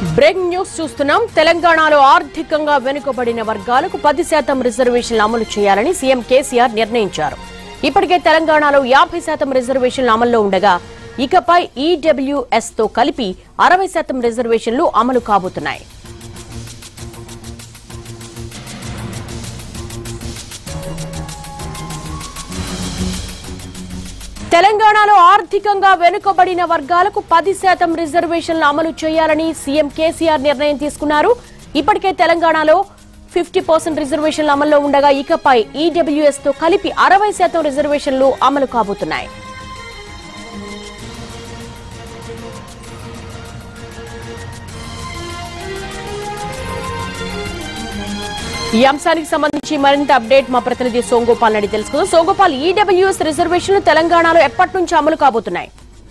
breaking news చూస్తున్నాం తెలంగాణలో ఆర్థికంగా వెనుకబడిన వర్గాలకు పది శాతం రిజర్వేషన్లు అమలు చేయాలని సీఎం కేసీఆర్ నిర్ణయించారు ఇప్పటికే తెలంగాణలో యాభై శాతం రిజర్వేషన్లు అమల్లో ఉండగా ఇకపై ఈడబ్ల్యూఎస్ తో కలిపి అరవై శాతం రిజర్వేషన్లు అమలు కాబోతున్నాయి తెలంగాణలో ఆర్థికంగా వెనుకబడిన వర్గాలకు పది శాతం రిజర్వేషన్లు అమలు చేయాలని సీఎం కేసీఆర్ నిర్ణయం తీసుకున్నారు ఇప్పటికే తెలంగాణలో ఫిఫ్టీ పర్సెంట్ రిజర్వేషన్లు అమల్లో ఉండగా ఇకపై ఈడబ్ల్యూఎస్ తో కలిపి అరవై శాతం రిజర్వేషన్లు అమలు కాబోతున్నాయి ఈ అంశానికి సంబంధించి మరింత అప్డేట్ మా ప్రతినిధి సోంగోపాల్ నడి తెలుసుకుందాం సోంగోపాల్ ఈడబ్ల్యూఎస్ రిజర్వేషన్లు తెలంగాణలో ఎప్పటి నుంచి అమలు కాబోతున్నాయి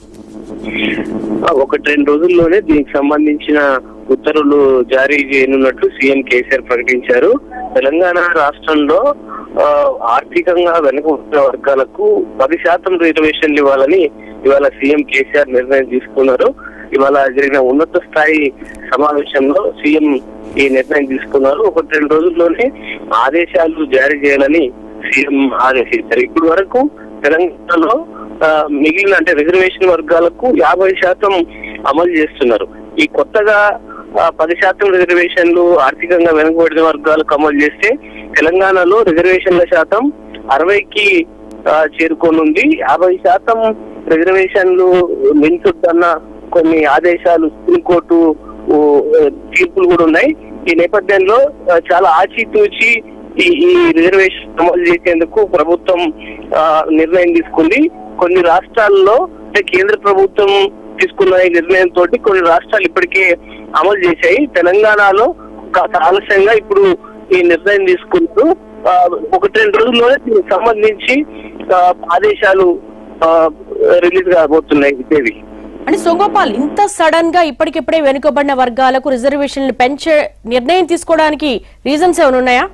ఒకటి రెండు రోజుల్లోనే దీనికి సంబంధించిన ఉత్తర్వులు జారీ చేయనున్నట్లు సీఎం కేసీఆర్ ప్రకటించారు తెలంగాణ రాష్ట్రంలో ఆ, ఆర్థికంగా వెనుకబడిన వర్గాలకు పది శాతం రిజర్వేషన్లు ఇవ్వాలని ఇవాళ సీఎం కేసీఆర్ నిర్ణయం తీసుకున్నారు ఇవాళ జరిగిన ఉన్నత స్థాయి సమావేశంలో సీఎం ఈ నిర్ణయం తీసుకున్నారు ఒకటి రెండు రోజుల్లోనే ఆదేశాలు జారీ చేయాలని సీఎం ఆదేశించారు ఇప్పటి వరకు తెలంగాణలో ఆ, మిగిలిన అంటే రిజర్వేషన్ వర్గాలకు యాభై శాతం అమలు చేస్తున్నారు ఈ కొత్తగా ఆ, పది శాతం రిజర్వేషన్లు ఆర్థికంగా వెనుకబడిన వర్గాలకు అమలు చేస్తే తెలంగాణలో రిజర్వేషన్ల శాతం అరవైకి ఆ, చేరుకోనుంది యాభై శాతం రిజర్వేషన్లు మించుద్దన్న కొన్ని ఆదేశాలు సుప్రీంకోర్టు ఓ, తీర్పులు కూడా ఉన్నాయి ఈ నేపథ్యంలో ఆ, చాలా ఆచితూచి ఈ ఈ రిజర్వేషన్ అమలు చేసేందుకు ప్రభుత్వం ఆ, నిర్ణయం తీసుకుంది కొన్ని రాష్ట్రాల్లో అంటే కేంద్ర ప్రభుత్వం తీసుకున్న ఈ నిర్ణయంతో కొన్ని రాష్ట్రాలు ఇప్పటికే అమలు చేశాయి తెలంగాణలో కాస్త ఆలస్యంగా ఇప్పుడు ఈ నిర్ణయం తీసుకుంటూ ఆ, ఒకటి రెండు రోజుల్లోనే దీనికి సంబంధించి ఆ, ఆదేశాలు ఆ, రిలీజ్ కాబోతున్నాయి దేవి అంటే సోంగోపాల్ ఇంత సడన్ గా ఇప్పటికిప్పుడే వెనుకబడిన వర్గాలకు రిజర్వేషన్లు పెంచే నిర్ణయం తీసుకోవడానికి రీజన్స్ ఏమైనా ఉన్నాయా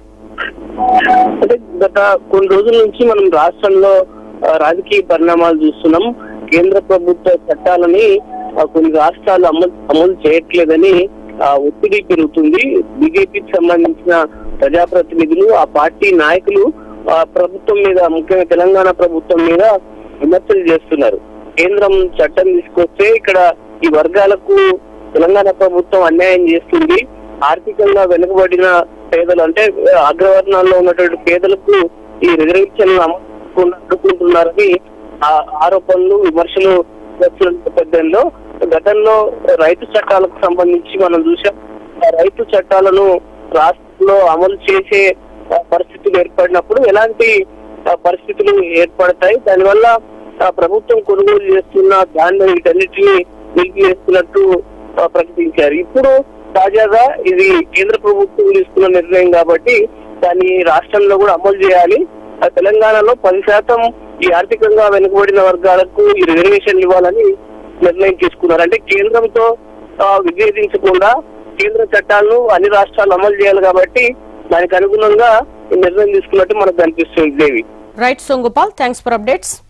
అంటే గత కొన్ని రోజుల నుంచి మనం రాష్ట్రంలో ఆ, రాజకీయ పరిణామాలు చూస్తున్నాం కేంద్ర ప్రభుత్వ చట్టాలని ఆ, కొన్ని రాష్ట్రాలు అమలు అమలు చేయట్లేదని ఆ, ఒత్తిడి పెరుగుతుంది బీజేపీకి సంబంధించిన ప్రజాప్రతినిధులు ఆ పార్టీ నాయకులు ఆ, ప్రభుత్వం మీద ముఖ్యంగా తెలంగాణ ప్రభుత్వం మీద విమర్శలు చేస్తున్నారు కేంద్రం చట్టం తీసుకొస్తే ఇక్కడ ఈ వర్గాలకు తెలంగాణ ప్రభుత్వం అన్యాయం చేస్తుంది ఆర్థికంగా వెనుకబడిన పేదలు అంటే అగ్రవర్ణాల్లో ఉన్నటువంటి పేదలకు ఈ రిజర్వేషన్లు అమలు అడ్డుకుంటున్నారని ఆ ఆరోపణలు విమర్శలు వస్తున్న నేపథ్యంలో గతంలో రైతు చట్టాలకు సంబంధించి మనం చూసాం ఆ రైతు చట్టాలను రాష్ట్రంలో అమలు చేసే ఆ, పరిస్థితులు ఏర్పడినప్పుడు ఎలాంటి ఆ, పరిస్థితులు ఏర్పడతాయి దానివల్ల ఆ, ప్రభుత్వం కొనుగోలు చేస్తున్న ధాన్యం వీటన్నిటిని నిలిపివేస్తున్నట్టు ఆ, ప్రకటించారు ఇప్పుడు తాజాగా ఇది కేంద్ర ప్రభుత్వం తీసుకున్న నిర్ణయం కాబట్టి దాన్ని రాష్ట్రంలో కూడా అమలు చేయాలి ఆ, తెలంగాణలో పది శాతం ఈ ఆర్థికంగా వెనుకబడిన వర్గాలకు ఈ రిజర్వేషన్లు ఇవ్వాలని నిర్ణయం తీసుకున్నారు అంటే కేంద్రంతో ఆ, విభేదించకుండా కేంద్ర చట్టాలను అన్ని రాష్ట్రాలు అమలు చేయాలి కాబట్టి దానికి అనుగుణంగా ఈ నిర్ణయం తీసుకున్నట్టు మనకు కనిపిస్తుంది Devi right Somgopal thanks for updates